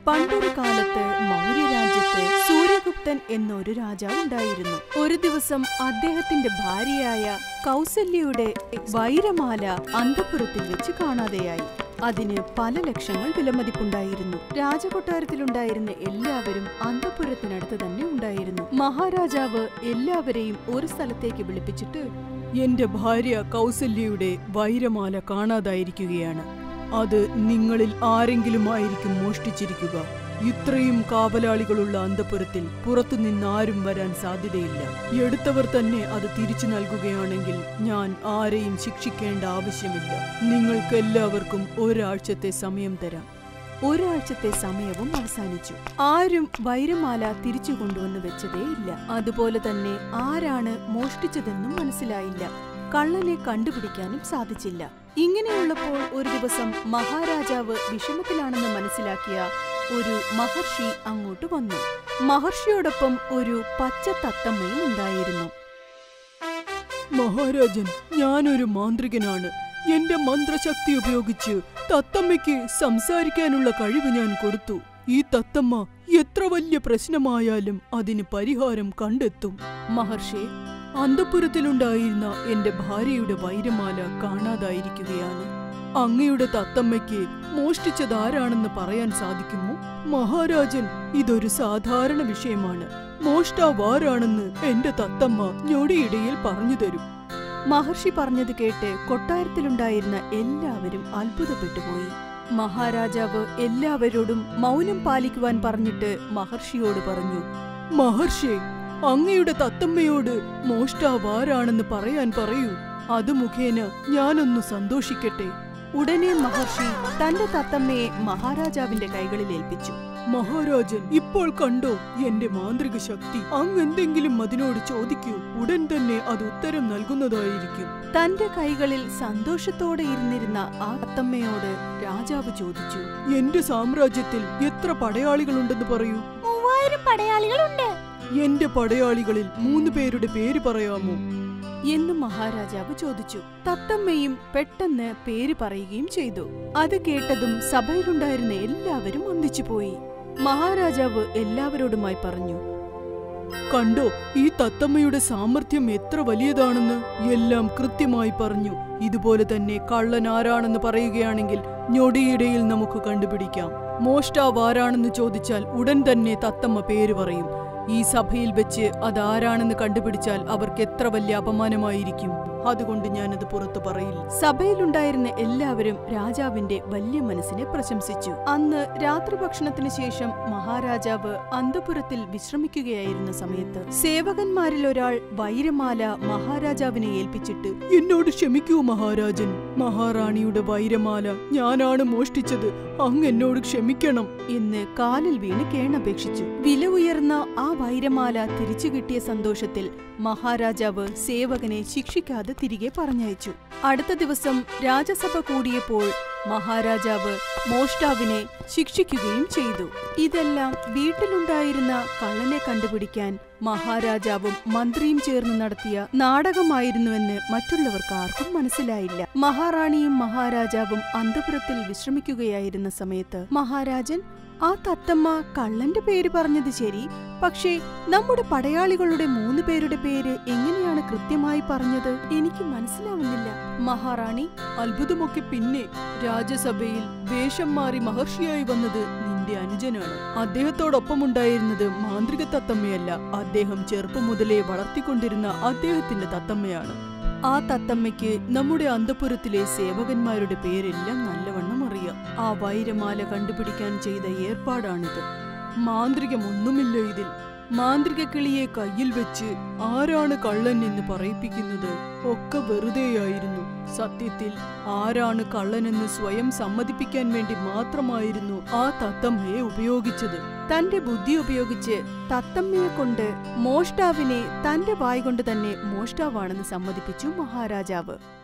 പണ്ടൊരു കാലത്ത് മൗര്യരാജ്യത്ത് സൂര്യഗുപ്തൻ എന്നൊരു രാജാവ് ഉണ്ടായിരുന്നു ഒരു ദിവസം അദ്ദേഹത്തിന്റെ ഭാര്യയായ കൗസല്യയുടെ വൈരമാല അന്തപുരത്തിൽ വെച്ച് കാണാതെയായി അതിന് പല ലക്ഷങ്ങൾ വിലമതിപ്പുണ്ടായിരുന്നു രാജകൊട്ടാരത്തിലുണ്ടായിരുന്ന എല്ലാവരും അന്തപുരത്തിനടുത്ത് തന്നെ ഉണ്ടായിരുന്നു മഹാരാജാവ് എല്ലാവരെയും ഒരു സ്ഥലത്തേക്ക് വിളിപ്പിച്ചിട്ട് എന്റെ ഭാര്യ കൗസല്യയുടെ വൈരമാല കാണാതായിരിക്കുകയാണ് അത് നിങ്ങളിൽ ആരെങ്കിലും ആയിരിക്കും മോഷ്ടിച്ചിരിക്കുക ഇത്രയും കാവലാളികളുള്ള അന്തപുരത്തിൽ പുറത്തുനിന്ന് ആരും വരാൻ സാധ്യതയില്ല എടുത്തവർ തന്നെ അത് തിരിച്ചു നൽകുകയാണെങ്കിൽ ഞാൻ ആരെയും ശിക്ഷിക്കേണ്ട ആവശ്യമില്ല നിങ്ങൾക്കെല്ലാവർക്കും ഒരാഴ്ചത്തെ സമയം തരാം ഒരാഴ്ചത്തെ സമയവും അവസാനിച്ചു ആരും വൈരമാല തിരിച്ചു കൊണ്ടുവന്ന് വെച്ചതേ ഇല്ല അതുപോലെ തന്നെ ആരാണ് മോഷ്ടിച്ചതെന്നും മനസ്സിലായില്ല കള്ളനെ കണ്ടുപിടിക്കാനും സാധിച്ചില്ല ഇങ്ങനെയുള്ളപ്പോൾ ഒരു ദിവസം മഹാരാജാവ് വിഷമത്തിലാണെന്ന് മനസ്സിലാക്കിയ ഒരു മഹർഷി അങ്ങോട്ട് വന്നു മഹർഷിയോടൊപ്പം ഒരു പച്ച തത്തമ്മയും ഉണ്ടായിരുന്നു മഹാരാജൻ ഞാനൊരു മാന്ത്രികനാണ് എന്റെ മന്ത്രശക്തി ഉപയോഗിച്ച് തത്തമ്മയ്ക്ക് സംസാരിക്കാനുള്ള കഴിവ് ഞാൻ കൊടുത്തു ഈ തത്തമ്മ എത്ര വലിയ പ്രശ്നമായാലും അതിന് പരിഹാരം കണ്ടെത്തും മഹർഷി അന്തപുരത്തിലുണ്ടായിരുന്ന എന്റെ ഭാര്യയുടെ വൈരമാല കാണാതായിരിക്കുകയാണ് അങ്ങയുടെ തത്തമ്മയ്ക്ക് മോഷ്ടിച്ചതാരാണെന്ന് പറയാൻ സാധിക്കുമോ മഹാരാജൻ ഇതൊരു സാധാരണ വിഷയമാണ് മോഷ്ടാവ് ആരാണെന്ന് എന്റെ തത്തമ്മ ഞൊടിയിടയിൽ പറഞ്ഞു തരും മഹർഷി പറഞ്ഞത് കേട്ട് കൊട്ടാരത്തിലുണ്ടായിരുന്ന എല്ലാവരും അത്ഭുതപ്പെട്ടുപോയി മഹാരാജാവ് എല്ലാവരോടും മൗനം പാലിക്കുവാൻ പറഞ്ഞിട്ട് മഹർഷിയോട് പറഞ്ഞു മഹർഷി അങ്ങയുടെ തത്തമ്മയോട് മോഷ്ടാവ് ആരാണെന്ന് പറയാൻ പറയൂ അത് മുഖേന ഞാനൊന്നു സന്തോഷിക്കട്ടെ ഉടനെ മഹർഷി തന്റെ തത്തമ്മയെ മഹാരാജാവിന്റെ കൈകളിൽ ഏൽപ്പിച്ചു മഹാരാജൻ ഇപ്പോൾ കണ്ടോ എന്റെ മാന്ത്രിക ശക്തി അങ്ങ് എന്തെങ്കിലും അതിനോട് ചോദിക്കൂ ഉടൻ തന്നെ അത് ഉത്തരം നൽകുന്നതായിരിക്കും തന്റെ കൈകളിൽ സന്തോഷത്തോടെ ഇരുന്നിരുന്ന ആ തത്തമ്മയോട് രാജാവ് ചോദിച്ചു എന്റെ സാമ്രാജ്യത്തിൽ എത്ര പടയാളികളുണ്ടെന്ന് പറയൂ മൂവായിരം പടയാളികളുണ്ട് എന്റെ പടയാളികളിൽ മൂന്ന് പേരുടെ പേര് പറയാമോ എന്ന് മഹാരാജാവ് ചോദിച്ചു തത്തമ്മയും പെട്ടെന്ന് പേര് പറയുകയും ചെയ്തു അത് കേട്ടതും സഭയിലുണ്ടായിരുന്ന എല്ലാവരും ഒന്നിച്ചുപോയി മഹാരാജാവ് എല്ലാവരോടുമായി പറഞ്ഞു കണ്ടോ ഈ തത്തമ്മയുടെ സാമർഥ്യം എത്ര വലിയതാണെന്ന് എല്ലാം കൃത്യമായി പറഞ്ഞു ഇതുപോലെ തന്നെ കള്ളൻ ആരാണെന്ന് പറയുകയാണെങ്കിൽ ഞൊടിയിടയിൽ നമുക്ക് കണ്ടുപിടിക്കാം മോഷ്ടാവ് ആരാണെന്ന് ചോദിച്ചാൽ ഉടൻ തന്നെ തത്തമ്മ പേര് പറയും ഈ സഭയിൽ വെച്ച് അതാരാണെന്ന് കണ്ടുപിടിച്ചാൽ അവർക്ക് എത്ര വലിയ അപമാനമായിരിക്കും അതുകൊണ്ട് ഞാനത് പുറത്തു പറയില്ല സഭയിലുണ്ടായിരുന്ന എല്ലാവരും രാജാവിന്റെ വലിയ മനസ്സിനെ പ്രശംസിച്ചു അന്ന് രാത്രി ഭക്ഷണത്തിന് ശേഷം മഹാരാജാവ് അന്തപുരത്തിൽ വിശ്രമിക്കുകയായിരുന്ന സമയത്ത് സേവകന്മാരിൽ ഒരാൾ വൈരമാല മഹാരാജാവിനെ ഏൽപ്പിച്ചിട്ട് എന്നോട് ക്ഷമിക്കൂ മഹാരാജൻ മഹാറാണിയുടെ വൈരമാല ഞാനാണ് മോഷ്ടിച്ചത് അങ്ങ് എന്നോട് ക്ഷമിക്കണം എന്ന് കാലിൽ വീണ് കേണപേക്ഷിച്ചു വില ഉയർന്ന ആ വൈരമാല തിരിച്ചു കിട്ടിയ സന്തോഷത്തിൽ മഹാരാജാവ് സേവകനെ ശിക്ഷിക്കാതെ തിരികെ പറഞ്ഞയച്ചു അടുത്ത ദിവസം രാജസഭ കൂടിയപ്പോൾ മഹാരാജാവ് മോഷ്ടാവിനെ ശിക്ഷിക്കുകയും ചെയ്തു ഇതെല്ലാം വീട്ടിലുണ്ടായിരുന്ന കള്ളനെ കണ്ടുപിടിക്കാൻ മഹാരാജാവും മന്ത്രിയും ചേർന്ന് നടത്തിയ നാടകമായിരുന്നുവെന്ന് മറ്റുള്ളവർക്ക് ആർക്കും മനസ്സിലായില്ല മഹാറാണിയും മഹാരാജാവും അന്തപുരത്തിൽ വിശ്രമിക്കുകയായിരുന്ന സമയത്ത് മഹാരാജൻ ആ തത്തമ്മ കള്ളന്റെ പേര് പറഞ്ഞത് ശരി പക്ഷേ നമ്മുടെ പടയാളികളുടെ മൂന്ന് പേരുടെ പേര് എങ്ങനെയാണ് കൃത്യമായി പറഞ്ഞത് എനിക്ക് മനസ്സിലാവുന്നില്ല മഹാറാണി അത്ഭുതമൊക്കെ പിന്നെ രാജസഭയിൽ വേഷം മാറി മഹർഷിയായി വന്നത് നിന്റെ അനുജനാണ് അദ്ദേഹത്തോടൊപ്പം ഉണ്ടായിരുന്നത് മാന്ത്രിക തത്തമ്മയല്ല അദ്ദേഹം ചെറുപ്പം മുതലേ വളർത്തിക്കൊണ്ടിരുന്ന അദ്ദേഹത്തിന്റെ തത്തമ്മയാണ് ആ തത്തമ്മയ്ക്ക് നമ്മുടെ അന്തപുരത്തിലെ സേവകന്മാരുടെ പേരെല്ലാം നല്ലവണ്ണം അറിയാം ആ വൈരമാല കണ്ടുപിടിക്കാൻ ചെയ്ത ഏർപ്പാടാണിത് മാന്ത്രികമൊന്നുമില്ല ഇതിൽ മാന്ത്രിക കിളിയെ കയ്യിൽ വെച്ച് ആരാണ് കള്ളൻ എന്ന് പറയിപ്പിക്കുന്നത് ഒക്കെ വെറുതെയായിരുന്നു സത്യത്തിൽ ആരാണ് കള്ളനെന്ന് സ്വയം സമ്മതിപ്പിക്കാൻ വേണ്ടി മാത്രമായിരുന്നു ആ തത്തമ്മയെ ഉപയോഗിച്ചത് തന്റെ ബുദ്ധി ഉപയോഗിച്ച് തത്തമ്മയെ കൊണ്ട് മോഷ്ടാവിനെ തന്റെ വായ് കൊണ്ട് തന്നെ മോഷ്ടാവാണെന്ന് സമ്മതിപ്പിച്ചു മഹാരാജാവ്